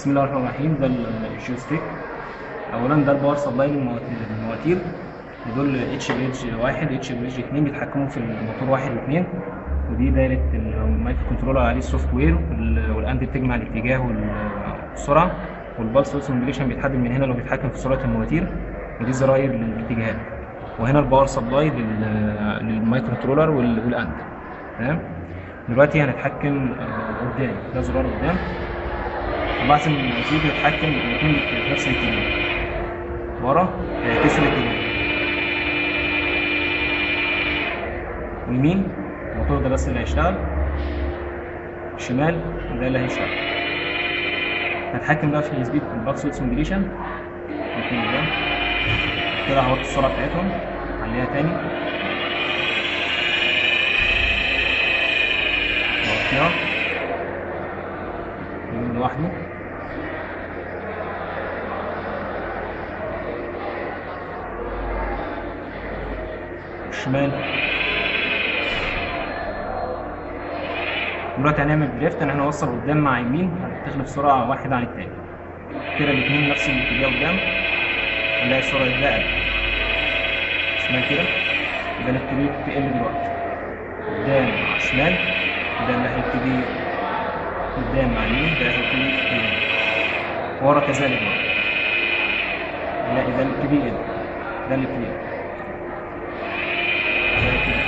بسم الله الرحمن الرحيم ده الجويستيك اولا ده الباور سبلاي للمواتير ودول اتش بريدج واحد اتش بريدج اتنين بيتحكموا في الموتور واحد واثنين ودي دايره المايكرو كنترولر عليه السوفت وير والاند بتجمع الاتجاه والسرعه والبلس اوسمبليشن بيتحدد من هنا لو بيتحكم في سرعه المواتير ودي زراير للاتجاهات وهنا الباور سبلاي للمايكرو كنترولر والاند تمام دلوقتي هنتحكم آه، قدام ده زرار قدام لاحظ ان المواتير بتتحكم الاثنين في نفس الاتجاه ورا يعكس الاتجاه ويمين الموتور ده بس اللي هيشتغل شمال ده اللي هيشتغل هتحكم بقى في السبيد الباكس سيمبليشن الاثنين قدام كده هحط السرعه بتاعتهم عليها تاني نوطيها يمين لوحده الشمال دلوقتي هنعمل دريفت ان احنا نوصل قدام مع يمين هتخلف سرعه واحده عن التاني كده الاثنين نفس الاتجاه قدام هنلاقي السرعه ده قل شمال كده ده اللي هيبتدي تقل دلوقتي قدام مع شمال ده اللي هيبتدي قدام مع يمين ده هيبتدي يقل ورا كذلك بقى نلاقي ده اللي ابتدي يقل ده اللي ابتدي يقل ده ابتدي